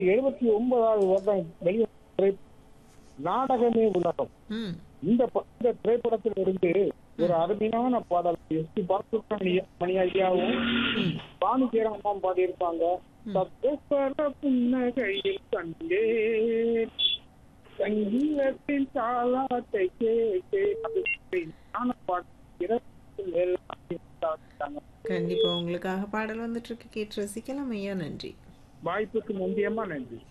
எழுபத்தி ஒன்பதாவது வருடம் வெளிவந்த திரை- நாடகமே உலகம் ம் இந்த ப- இந்த திரைப்படத்தில் இருந்து ஒரு அருமையான பாடல் எஸ் பி பாலசுப்ரமணிய மணி ஐயாவும் ம் பானு ஜெயராமன் பாடியிருப்பாங்க சத்தஸ்வர புன்னகையில் கண்டேன் சங்கீதத்தின் தாளாட்டை கேட்டே அது ஞான பாட்டு இரவில் எல்லாம் இருந்தாங்க. கண்டிப்பா உங்களுக்காக பாடல் வந்துட்டு இருக்கு கேட்டு ரசிக்கலாம் ஐயா நன்றி வாய்ப்புக்கு நன்றியம்மா நன்றி